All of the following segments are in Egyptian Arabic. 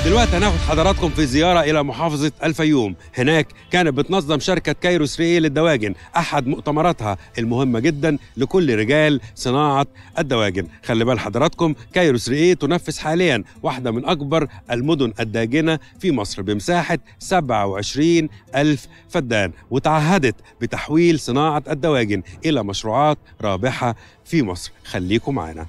دلوقتي هناخد حضراتكم في زيارة إلى محافظة الفيوم هناك كانت بتنظم شركة كايرو 3 للدواجن أحد مؤتمراتها المهمة جدا لكل رجال صناعة الدواجن خلي بال حضراتكم كايرو 3 تنفذ حاليا واحدة من أكبر المدن الداجنة في مصر بمساحة 27 ألف فدان وتعهدت بتحويل صناعة الدواجن إلى مشروعات رابحة في مصر خليكم معنا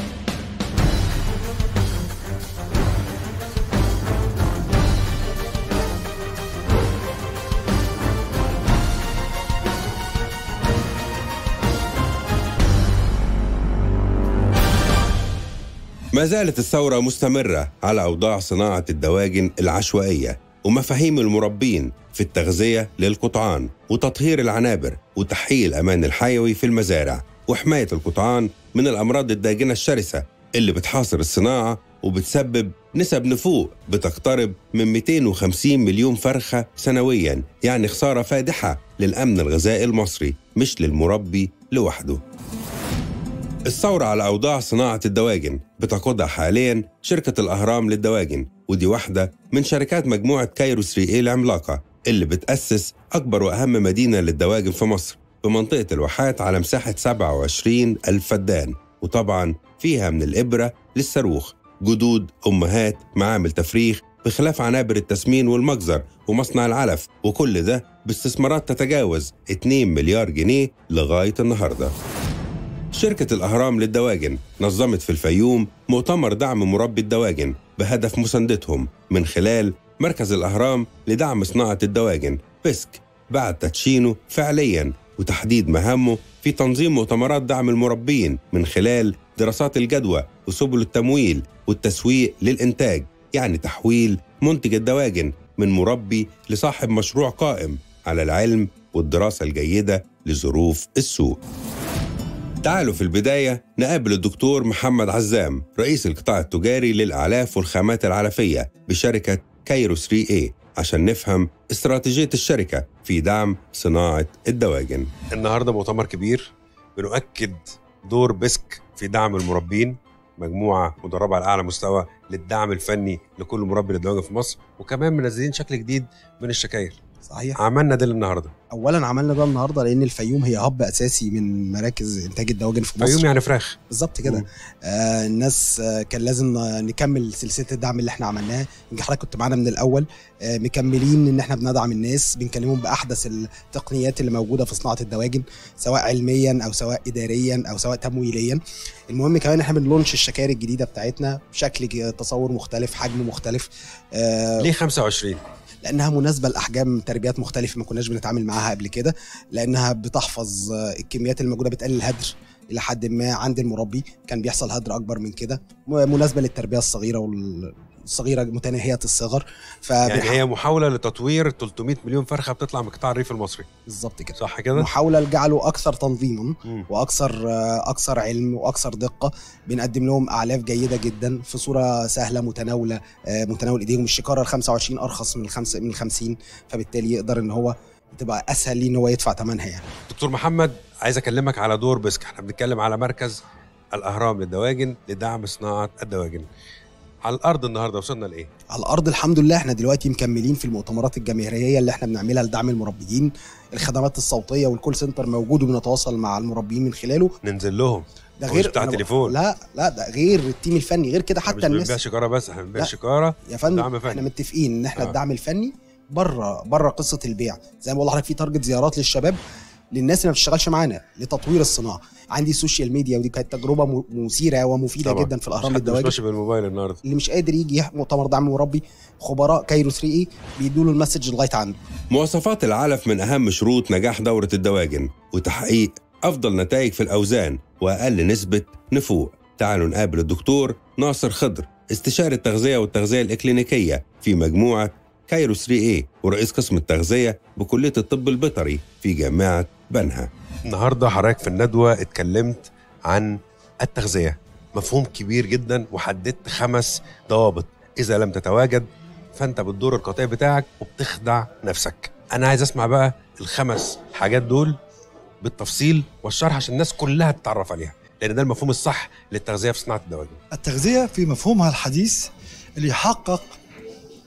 ما زالت الثورة مستمرة على أوضاع صناعة الدواجن العشوائية ومفاهيم المربين في التغذية للقطعان وتطهير العنابر وتحقيق الأمان الحيوي في المزارع وحماية القطعان من الأمراض الداجنة الشرسة اللي بتحاصر الصناعة وبتسبب نسب نفوق بتقترب من 250 مليون فرخة سنويا يعني خسارة فادحة للأمن الغذائي المصري مش للمربي لوحده الثورة على أوضاع صناعة الدواجن بتقودها حاليا شركة الأهرام للدواجن ودي واحدة من شركات مجموعة كايرو 3 العملاقة اللي بتأسس أكبر وأهم مدينة للدواجن في مصر بمنطقة الواحات على مساحة 27 ألف فدان وطبعا فيها من الإبرة للصاروخ جدود أمهات معامل تفريخ بخلاف عنابر التسمين والمجزر ومصنع العلف وكل ده باستثمارات تتجاوز 2 مليار جنيه لغاية النهارده شركة الأهرام للدواجن نظمت في الفيوم مؤتمر دعم مربي الدواجن بهدف مساندتهم من خلال مركز الأهرام لدعم صناعة الدواجن بسك بعد تدشينه فعليا وتحديد مهامه في تنظيم مؤتمرات دعم المربين من خلال دراسات الجدوى وسبل التمويل والتسويق للإنتاج يعني تحويل منتج الدواجن من مربي لصاحب مشروع قائم على العلم والدراسة الجيدة لظروف السوق تعالوا في البداية نقابل الدكتور محمد عزام رئيس القطاع التجاري للأعلاف والخامات العلفية بشركة كايرو 3A عشان نفهم استراتيجية الشركة في دعم صناعة الدواجن النهاردة مؤتمر كبير بنؤكد دور بسك في دعم المربين مجموعة مدربة على أعلى مستوى للدعم الفني لكل مربي للدواجن في مصر وكمان منزلين شكل جديد من الشكاير صحيح عملنا ده النهارده اولا عملنا ده النهارده لان الفيوم هي هب اساسي من مراكز انتاج الدواجن في مصر فيوم يعني فراخ بالظبط كده مم. آه الناس آه كان لازم نكمل سلسله الدعم اللي احنا عملناها يمكن حضرتك كنت معانا من الاول آه مكملين ان احنا بندعم الناس بنكلمهم باحدث التقنيات اللي موجوده في صناعه الدواجن سواء علميا او سواء اداريا او سواء تمويليا المهم كمان احنا بنلونش الشكاير الجديده بتاعتنا بشكل ج- تصور مختلف حجم مختلف آه ليه 25 لانها مناسبه لاحجام تربيات مختلفه ما كناش بنتعامل معاها قبل كده لانها بتحفظ آه، الكميات الموجوده بتقلل الهدر الى حد ما عند المربي كان بيحصل هدر اكبر من كده م- مناسبه للتربيه الصغيره والصغيره متناهيه الصغر يعني فبنح- هي محاولة لتطوير 300 مليون فرخة بتطلع من قطاع الريف المصري بالظبط كده صح كده؟ محاوله لجعله اكثر تنظيما مم. واكثر آه، اكثر علم واكثر دقه بنقدم لهم اعلاف جيده جدا في صوره سهله متناوله آه، متناول ايديهم الشكاره ال 25 ارخص من الخمس من ال 50 فبالتالي يقدر ان هو تبقى اسهل ليه ان هو يدفع ثمنها يعني دكتور محمد عايز اكلمك على دور بسك احنا بنتكلم على مركز الاهرام للدواجن لدعم صناعة الدواجن على الارض النهارده وصلنا لايه؟ على الارض الحمد لله احنا دلوقتي مكملين في المؤتمرات الجماهيريه اللي احنا بنعملها لدعم المربيين الخدمات الصوتيه والكول سنتر موجود وبنتواصل مع المربيين من خلاله ننزل لهم ده مش غير بتاع أنا ب- تليفون. لا لا ده غير التيم الفني غير كده احنا حتى مش بنبيع الناس شكارة بس احنا بنبيع لا. شكارة يا فندم دعم فني. احنا متفقين ان احنا آه. الدعم الفني بره بره قصه البيع زي ما بقول لحضرتك في تارجت زيارات للشباب للناس اللي ما بتشتغلش معانا لتطوير الصناعه عندي السوشيال ميديا ودي كانت تجربه م- مثيره ومفيده طبعا. جدا في مش الاهرام حد مش للدواجن ماشي بالموبايل النهارده اللي مش قادر يجي يحضر مؤتمر دعم مربي خبراء كايرو 3 اي بيدوا له المسج لغايه عنده مواصفات العلف من أهم شروط نجاح دورة الدواجن وتحقيق أفضل نتائج في الأوزان وأقل نسبة نفوق تعالوا نقابل الدكتور ناصر خضر استشاري التغذية والتغذية الإكلينيكية في مجموعة كايرو 3A ورئيس قسم التغذية بكلية الطب البيطري في جامعة بنها النهاردة حضرتك في الندوة اتكلمت عن التغذية مفهوم كبير جدا وحددت خمس ضوابط إذا لم تتواجد فأنت بتدور القطيع بتاعك وبتخدع نفسك أنا عايز أسمع بقى الخمس حاجات دول بالتفصيل والشرح عشان الناس كلها تتعرف عليها لأن ده المفهوم الصح للتغذية في صناعة الدواجن التغذية في مفهومها الحديث اللي يحقق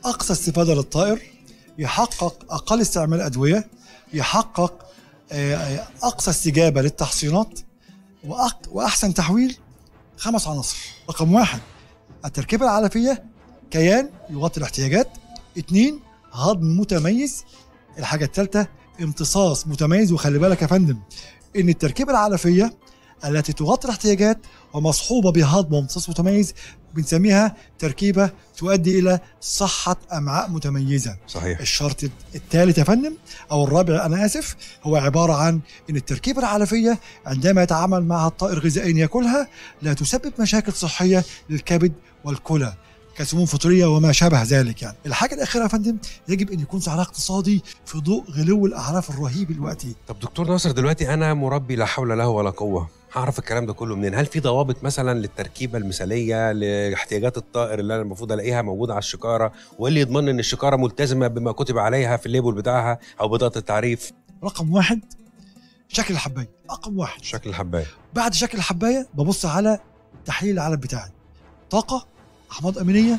اقصى استفاده للطائر يحقق اقل استعمال ادويه يحقق آه، اقصى استجابه للتحصينات وأق- واحسن تحويل خمس عناصر رقم واحد التركيبه العلفيه كيان يغطي الاحتياجات اثنين هضم متميز الحاجه الثالثه امتصاص متميز وخلي بالك يا فندم ان التركيبه العلفيه التي تغطي الاحتياجات ومصحوبه بهضم وامتصاص متميز بنسميها تركيبه تؤدي الى صحه امعاء متميزه صحيح الشرط الثالث يا فندم او الرابع انا اسف هو عباره عن ان التركيبه العلفيه عندما يتعامل معها الطائر غذائيا ياكلها لا تسبب مشاكل صحيه للكبد والكلى كسموم فطريه وما شابه ذلك يعني الحاجه الاخيره يا فندم يجب ان يكون سعرها اقتصادي في ضوء غلو الاعلاف الرهيب الوقتي طب دكتور ناصر دلوقتي انا مربي لا حول له ولا قوه هعرف الكلام ده كله منين هل في ضوابط مثلا للتركيبه المثاليه لاحتياجات الطائر اللي انا المفروض الاقيها موجوده على الشكاره واللي يضمن ان الشكاره ملتزمه بما كتب عليها في الليبل بتاعها او بطاقه التعريف رقم واحد شكل الحبايه رقم واحد شكل الحبايه بعد شكل الحبايه ببص على تحليل العلف بتاعي طاقه احماض امينيه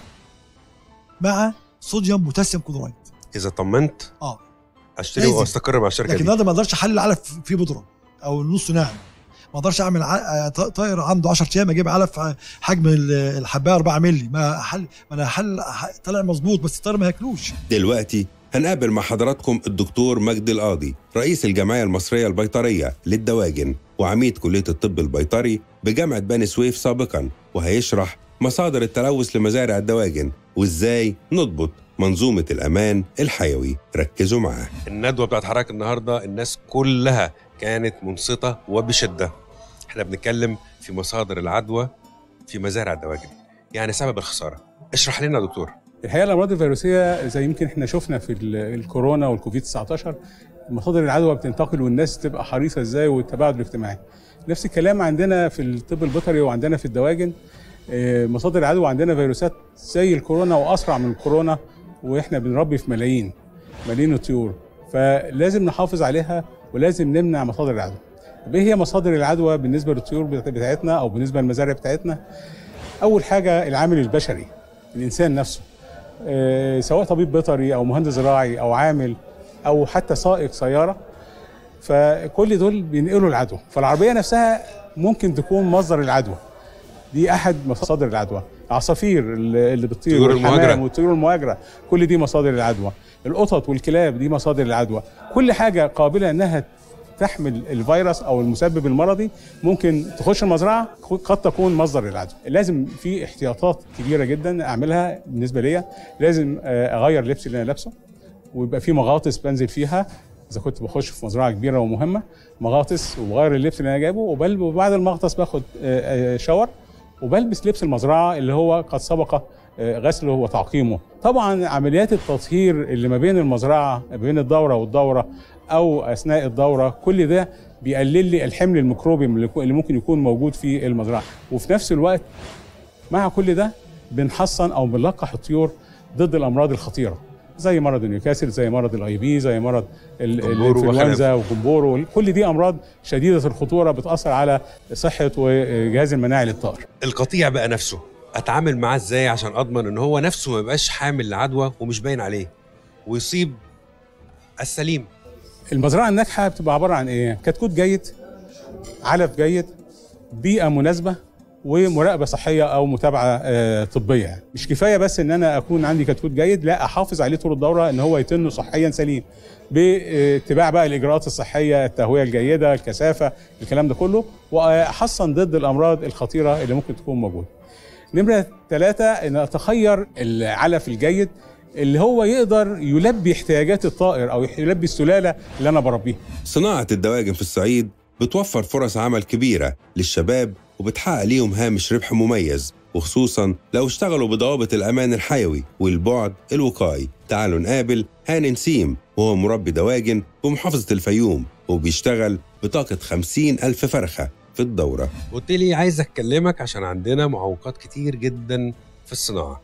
مع صوديوم بوتاسيوم كلورايد اذا طمنت اه اشتري لازم. واستقر مع الشركه لكن دي هذا ما اقدرش احلل علف فيه بودره او نص ناعم ما اقدرش اعمل ع- آه، ط- طائر عنده 10 ايام اجيب علف ع- حجم ال- الحبايه 4 مللي ما حل ما انا حل ح- طلع مظبوط بس الطائر ما ياكلوش دلوقتي هنقابل مع حضراتكم الدكتور مجدي القاضي رئيس الجمعية المصرية البيطرية للدواجن وعميد كلية الطب البيطري بجامعة بني سويف سابقا وهيشرح مصادر التلوث لمزارع الدواجن وازاي نضبط منظومة الأمان الحيوي ركزوا معاه الندوة بتاعت حضرتك النهاردة الناس كلها كانت منصتة وبشدة احنا بنتكلم في مصادر العدوى في مزارع الدواجن يعني سبب الخسارة اشرح لنا يا دكتور الحقيقه الامراض الفيروسيه زي يمكن احنا شفنا في ال- الكورونا والكوفيد 19 مصادر العدوى بتنتقل والناس تبقى حريصه ازاي والتباعد الاجتماعي. نفس الكلام عندنا في الطب البيطري وعندنا في الدواجن آه، مصادر العدوى عندنا فيروسات زي الكورونا واسرع من الكورونا واحنا بنربي في ملايين ملايين الطيور فلازم نحافظ عليها ولازم نمنع مصادر العدوى. طب ايه هي مصادر العدوى بالنسبه للطيور بتاع- بتاعتنا او بالنسبه للمزارع بتاعتنا؟ اول حاجه العامل البشري الانسان نفسه آه، سواء طبيب بيطري او مهندس زراعي او عامل او حتى سائق سياره فكل دول بينقلوا العدوى فالعربيه نفسها ممكن تكون مصدر العدوى دي احد مصادر العدوى العصافير اللي اللي بتطير طيور والحمام المهاجرة. والطيور المهاجره كل دي مصادر العدوى القطط والكلاب دي مصادر العدوى كل حاجه قابله انها تحمل الفيروس او المسبب المرضي ممكن تخش المزرعه قد تكون مصدر العدوى لازم في احتياطات كبيره جدا اعملها بالنسبه ليا لازم آه، اغير لبسي اللي انا لابسه ويبقى في مغاطس بنزل فيها اذا كنت بخش في مزرعه كبيره ومهمه مغاطس وبغير اللبس اللي انا جايبه وبل- وبعد المغطس باخد آه، آه، شاور وبلبس لبس المزرعه اللي هو قد سبق آه، غسله وتعقيمه طبعا عمليات التطهير اللي ما بين المزرعه ما بين الدوره والدوره او اثناء الدوره كل ده بيقلل لي الحمل الميكروبي اللي اللي ممكن يكون موجود في المزرعه وفي نفس الوقت مع كل ده بنحصن او بنلقح الطيور ضد الامراض الخطيره زي مرض نيوكاسل زي مرض الاي بي زي مرض ال- جمبورو الانفلونزا وجمبورو كل دي امراض شديده الخطوره بتاثر على صحه وجهاز المناعي للطائر القطيع بقى نفسه اتعامل معاه ازاي عشان اضمن ان هو نفسه ما يبقاش حامل لعدوى ومش باين عليه ويصيب السليم المزرعه الناجحه بتبقى عباره عن ايه كتكوت جيد علف جيد بيئه مناسبه ومراقبه صحيه او متابعه آه، طبيه يعني. مش كفايه بس ان انا اكون عندي كتكوت جيد لا احافظ عليه طول الدوره ان هو يتم صحيا سليم باتباع بقى الاجراءات الصحيه التهويه الجيده الكثافه الكلام ده كله واحصن ضد الامراض الخطيره اللي ممكن تكون موجوده نمرة ثلاثة إن أتخير العلف الجيد اللي هو يقدر يلبي احتياجات الطائر أو يلبي السلالة اللي أنا بربيها صناعة الدواجن في الصعيد بتوفر فرص عمل كبيرة للشباب وبتحقق ليهم هامش ربح مميز وخصوصا لو اشتغلوا بضوابط الأمان الحيوي والبعد الوقائي تعالوا نقابل هاني نسيم وهو مربي دواجن بمحافظة الفيوم وبيشتغل بطاقة خمسين ألف فرخة في الدورة قلت لي عايز أكلمك عشان عندنا معوقات كتير جدا في الصناعة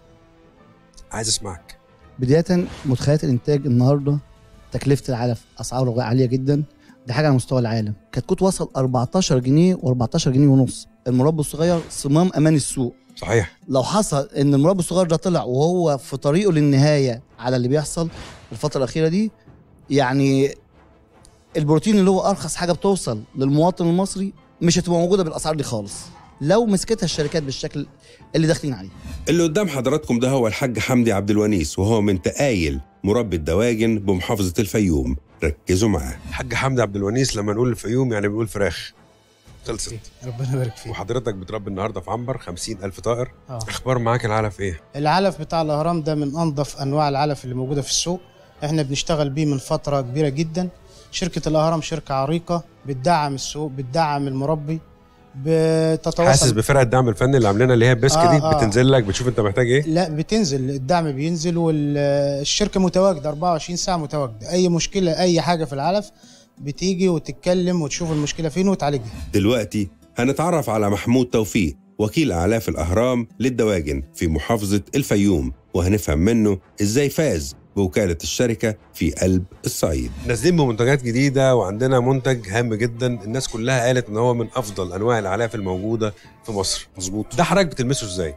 عايز أسمعك بداية مدخلات الإنتاج النهاردة تكلفة العلف أسعاره عالية جدا دي حاجة على مستوى العالم كتكوت وصل 14 جنيه و14 جنيه ونص المربى الصغير صمام أمان السوق صحيح لو حصل ان المربي الصغير ده طلع وهو في طريقه للنهايه على اللي بيحصل الفتره الاخيره دي يعني البروتين اللي هو ارخص حاجه بتوصل للمواطن المصري مش هتبقى موجوده بالاسعار دي خالص لو مسكتها الشركات بالشكل اللي داخلين عليه اللي قدام حضراتكم ده هو الحاج حمدي عبد الونيس وهو من تقايل مربي الدواجن بمحافظة الفيوم ركزوا معاه الحاج حمدي عبد الونيس لما نقول الفيوم يعني بنقول فراخ خلصت ربنا يبارك فيك وحضرتك بتربي النهارده في عنبر 50 ألف طائر آه. اخبار معاك العلف ايه العلف بتاع الاهرام ده من انظف انواع العلف اللي موجوده في السوق احنا بنشتغل بيه من فتره كبيره جدا شركه الاهرام شركه عريقه بتدعم السوق بتدعم المربي بتتواصل حاسس بفرق الدعم الفني اللي عاملينها اللي هي بيسك آه، دي آه. بتنزل لك بتشوف انت محتاج ايه لا بتنزل الدعم بينزل والشركه متواجده 24 ساعه متواجده اي مشكله اي حاجه في العلف بتيجي وتتكلم وتشوف المشكله فين وتعالجها دلوقتي هنتعرف على محمود توفيق وكيل أعلاف الأهرام للدواجن في محافظة الفيوم وهنفهم منه إزاي فاز بوكالة الشركة في قلب الصعيد نازلين بمنتجات جديده وعندنا منتج هام جدا الناس كلها قالت ان هو من افضل انواع العلاف الموجوده في مصر مظبوط ده حضرتك بتلمسه ازاي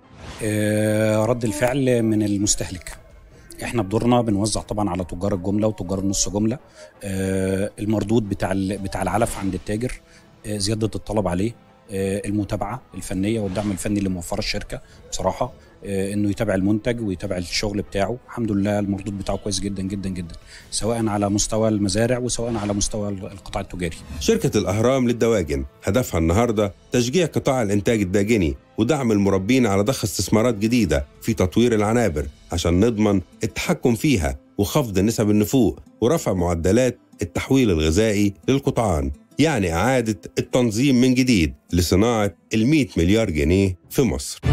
آه، رد الفعل من المستهلك احنا بدورنا بنوزع طبعا على تجار الجمله وتجار النص جمله آه، المردود بتاع ال- بتاع العلف عند التاجر آه، زياده الطلب عليه آه، المتابعه الفنيه والدعم الفني اللي موفره الشركه بصراحه آه، انه يتابع المنتج ويتابع الشغل بتاعه الحمد لله المردود بتاعه كويس جدا جدا جدا سواء على مستوى المزارع وسواء على مستوى القطاع التجاري شركة الأهرام للدواجن هدفها النهاردة تشجيع قطاع الإنتاج الداجني ودعم المربين على ضخ استثمارات جديدة في تطوير العنابر عشان نضمن التحكم فيها وخفض نسب النفوق ورفع معدلات التحويل الغذائي للقطعان يعني إعادة التنظيم من جديد لصناعة ال 100 مليار جنيه في مصر